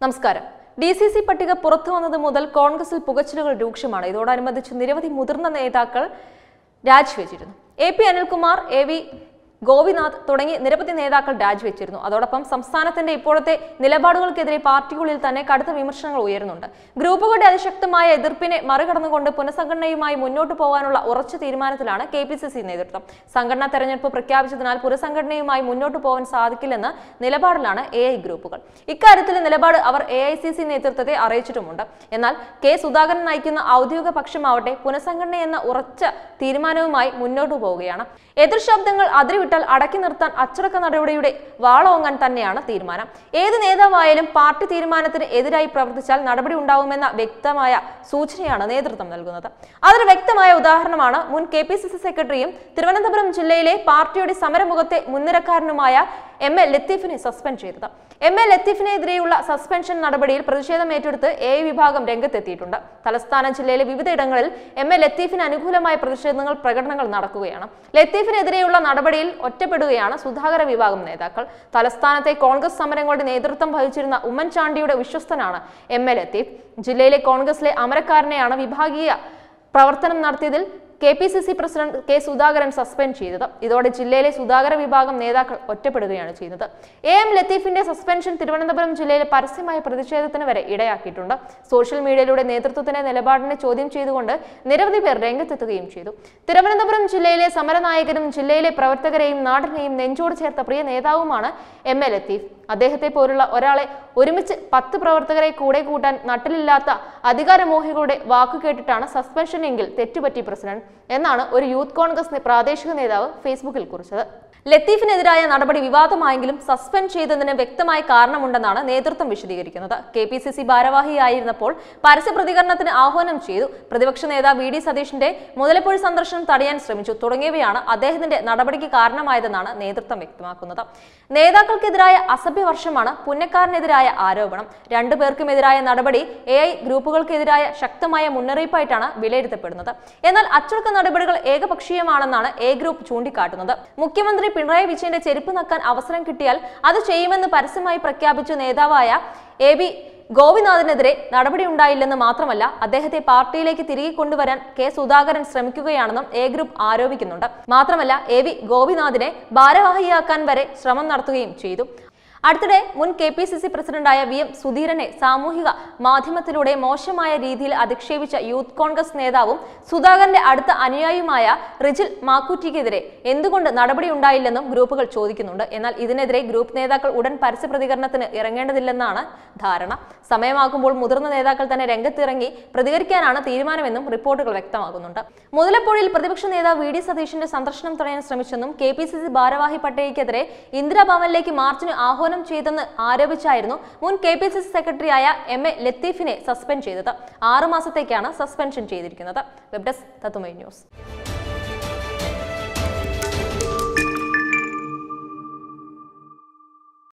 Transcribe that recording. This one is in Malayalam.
നമസ്കാരം ഡി സി സി പട്ടിക പുറത്തു വന്നത് മുതൽ കോൺഗ്രസിൽ പുകച്ചിലുകൾ രൂക്ഷമാണ് ഇതോടനുബന്ധിച്ച് നിരവധി മുതിർന്ന നേതാക്കൾ രാജിവെച്ചിരുന്നു A P Anilkumar A V Gopinath തുടങ്ങി നിരവധി നേതാക്കൾ രാജിവെച്ചിരുന്നു അതോടൊപ്പം സംസ്ഥാനത്തിന്റെ ഇപ്പോഴത്തെ നിലപാടുകൾക്കെതിരെ പാർട്ടിക്കുള്ളിൽ തന്നെ കടുത്ത വിമർശനങ്ങൾ ഉയരുന്നുണ്ട് ഗ്രൂപ്പുകളുടെ അതിശക്തമായ എതിർപ്പിനെ മറികടന്നുകൊണ്ട് പുനഃസംഘടനയുമായി മുന്നോട്ട് പോകാനുള്ള ഉറച്ച തീരുമാനത്തിലാണ് കെ പി സി സി നേതൃത്വം സംഘടനാ തെരഞ്ഞെടുപ്പ് പ്രഖ്യാപിച്ചതിനാൽ പുനഃസംഘടനയുമായി മുന്നോട്ട് പോകാൻ സാധിക്കില്ലെന്ന് നിലപാടിലാണ് എ ഐ ഗ്രൂപ്പുകൾ ഇക്കാര്യത്തിലെ നിലപാട് അവർ എ ഐ സി സി നേതൃത്വത്തെ അറിയിച്ചിട്ടുമുണ്ട് എന്നാൽ കെ സുധാകരൻ നയിക്കുന്ന ഔദ്യോഗിക പക്ഷമാവട്ടെ പുനഃസംഘടന എന്ന ഉറച്ച തീരുമാനവുമായി മുന്നോട്ട് പോവുകയാണ് എതിർ ശബ്ദങ്ങൾ അതിരുവിട്ടാൽ അടക്കി നിർത്താൻ അച്ചടക്ക നടപടിയുടെ വാളോങ്ങാൻ തന്നെയാണ് തീരുമാനം ഏത് നേതാവായാലും പാർട്ടി തീരുമാനത്തിന് എതിരായി പ്രവർത്തിച്ചാൽ നടപടി ഉണ്ടാവുമെന്ന വ്യക്തമായ സൂചനയാണ് നേതൃത്വം നൽകുന്നത് അതൊരു വ്യക്തമായ ഉദാഹരണമാണ് മുൻ കെ പി സി സി സെക്രട്ടറിയും തിരുവനന്തപുരം ജില്ലയിലെ പാർട്ടിയുടെ സമരമുഖത്തെ മുൻനിരക്കാരനുമായ എം എ ലത്തീഫിനെ സസ്പെൻഡ് ചെയ്തത് എം എ ലത്തീഫിനെതിരെയുള്ള സസ്പെൻഷൻ നടപടിയിൽ പ്രതിഷേധം ഏറ്റെടുത്ത് എ ഐ വിഭാഗം രംഗത്തെത്തിയിട്ടുണ്ട് തലസ്ഥാന ജില്ലയിലെ വിവിധയിടങ്ങളിൽ എം എ ലത്തീഫിന് അനുകൂലമായ പ്രതിഷേധങ്ങൾ പ്രകടനങ്ങൾ നടക്കുകയാണ് ലത്തീഫിനെതിരെയുള്ള നടപടിയിൽ ഒറ്റപ്പെടുകയാണ് സുധാകര വിഭാഗം നേതാക്കൾ തലസ്ഥാനത്തെ കോൺഗ്രസ് സമരങ്ങളുടെ നേതൃത്വം വഹിച്ചിരുന്ന ഉമ്മൻചാണ്ടിയുടെ വിശ്വസ്തനാണ് എം എ ലത്തീഫ് ജില്ലയിലെ കോൺഗ്രസിലെ അമരക്കാരനെയാണ് വിഭാഗീയ പ്രവർത്തനം നടത്തിയതിൽ K P C C president K Sudhakaran suspend ചെയ്തത് ഇതോടെ ജില്ലയിലെ സുധാകര വിഭാഗം നേതാക്കൾ ഒറ്റപ്പെടുകയാണ് ചെയ്യുന്നത് എ എം ലത്തീഫിന്റെ സസ്പെൻഷൻ തിരുവനന്തപുരം ജില്ലയിലെ പരസ്യമായ പ്രതിഷേധത്തിന് വരെ ഇടയാക്കിയിട്ടുണ്ട് സോഷ്യൽ മീഡിയയിലൂടെ നേതൃത്വത്തിന്റെ നിലപാടിനെ ചോദ്യം ചെയ്തുകൊണ്ട് നിരവധി പേർ രംഗത്തെത്തുകയും ചെയ്തു തിരുവനന്തപുരം ജില്ലയിലെ സമരനായകനും ജില്ലയിലെ പ്രവർത്തകരെയും നാടിനെയും നെഞ്ചോട് ചേർത്ത പ്രിയ നേതാവുമാണ് എം എ ലത്തീഫ് അദ്ദേഹത്തെ പോലുള്ള ഒരാളെ ഒരുമിച്ച് പത്ത് പ്രവർത്തകരെ കൂടെ കൂട്ടാൻ നട്ടിലില്ലാത്ത അധികാരമോഹികളുടെ വാക്കു കേട്ടിട്ടാണ് സസ്പെൻഷൻ എങ്കിൽ തെറ്റുപറ്റി പ്രസിഡന്റ് എന്നാണ് ഒരു യൂത്ത് കോൺഗ്രസ് പ്രാദേശിക നേതാവ് ഫേസ്ബുക്കിൽ കുറിച്ചത് ലത്തീഫിനെതിരായ നടപടി വിവാദമായെങ്കിലും സസ്പെൻഡ് ചെയ്തതിന് വ്യക്തമായ കാരണമുണ്ടെന്നാണ് നേതൃത്വം വിശദീകരിക്കുന്നത് കെ പി സി സി ഭാരവാഹിയായിരുന്നപ്പോൾ പരസ്യ പ്രതികരണത്തിന് ആഹ്വാനം ചെയ്തു പ്രതിപക്ഷ നേതാവ് വി ഡി സതീഷിന്റെ മുതലപ്പുഴ സന്ദർശനം തടയാൻ ശ്രമിച്ചു തുടങ്ങിയവയാണ് അദ്ദേഹത്തിന്റെ നടപടിക്ക് കാരണമായതെന്നാണ് നേതൃത്വം വ്യക്തമാക്കുന്നത് നേതാക്കൾക്കെതിരായ അസഭ്യവർഷമാണ് പുന്നക്കാരനെതിരായ ആരോപണം രണ്ടു പേർക്കുമെതിരായ നടപടി എ ഐ ഗ്രൂപ്പുകൾക്കെതിരായ ശക്തമായ മുന്നറിയിപ്പായിട്ടാണ് വിലയിരുത്തപ്പെടുന്നത് എന്നാൽ അച്ചടക്ക നടപടികൾ ഏകപക്ഷീയമാണെന്നാണ് എ ഗ്രൂപ്പ് ചൂണ്ടിക്കാട്ടുന്നത് മുഖ്യമന്ത്രി പിണറായി വിജയന്റെ ചെരുപ്പ് നക്കാൻ അവസരം കിട്ടിയാൽ അത് ചെയ്യുമെന്ന് പരസ്യമായി പ്രഖ്യാപിച്ച നേതാവായ എ ബി ഗോപിനാഥിനെതിരെ നടപടിയുണ്ടായില്ലെന്ന് മാത്രമല്ല അദ്ദേഹത്തെ പാർട്ടിയിലേക്ക് തിരികെ കൊണ്ടുവരാൻ കെ സുധാകരൻ ശ്രമിക്കുകയാണെന്നും എ ഗ്രൂപ്പ് ആരോപിക്കുന്നുണ്ട് മാത്രമല്ല എ വി ഗോപിനാഥിനെ ഭാരവാഹിയാക്കാൻ വരെ ശ്രമം നടത്തുകയും ചെയ്തു അടുത്തിടെ മുൻ കെ പി സി സി പ്രസിഡന്റായ വി എം സുധീരനെ സാമൂഹിക മാധ്യമത്തിലൂടെ മോശമായ രീതിയിൽ അധിക്ഷേപിച്ച യൂത്ത് കോൺഗ്രസ് നേതാവും സുധാകരന്റെ അടുത്ത അനുയായിയുമായ റിജിൽ മാക്കൂറ്റിക്കെതിരെ എന്തുകൊണ്ട് നടപടി ഉണ്ടായില്ലെന്നും ഗ്രൂപ്പുകൾ ചോദിക്കുന്നുണ്ട് എന്നാൽ ഇതിനെതിരെ ഗ്രൂപ്പ് നേതാക്കൾ ഉടൻ പരസ്യ പ്രതികരണത്തിന് ഇറങ്ങേണ്ടതില്ലെന്നാണ് ധാരണ സമയമാകുമ്പോൾ മുതിർന്ന നേതാക്കൾ തന്നെ രംഗത്തിറങ്ങി പ്രതികരിക്കാനാണ് തീരുമാനമെന്നും റിപ്പോർട്ടുകൾ വ്യക്തമാകുന്നുണ്ട് മുതലപ്പുഴയിൽ പ്രതിപക്ഷ നേതാവ് വി ഡി സതീഷിന്റെ സന്ദർശനം തടയാൻ ശ്രമിച്ചെന്നും കെ പി സി സി ഭാരവാഹി പട്ടേക്കെതിരെ ഇന്ദിരാഭവനിലേക്ക് മാർച്ചിന് ആഹ്വാനം ചെയ്തെന്ന് ആരോപിച്ചായിരുന്നു മുൻ കെ പി സി സി സെക്രട്ടറിയായ എം എ ലത്തീഫിനെ സസ്പെൻഡ് ചെയ്തത് ആറു മാസത്തേക്കാണ് സസ്പെൻഷൻ ചെയ്തിരിക്കുന്നത് വെബ് ഡെസ്ക് തത്തുമൈ ന്യൂസ്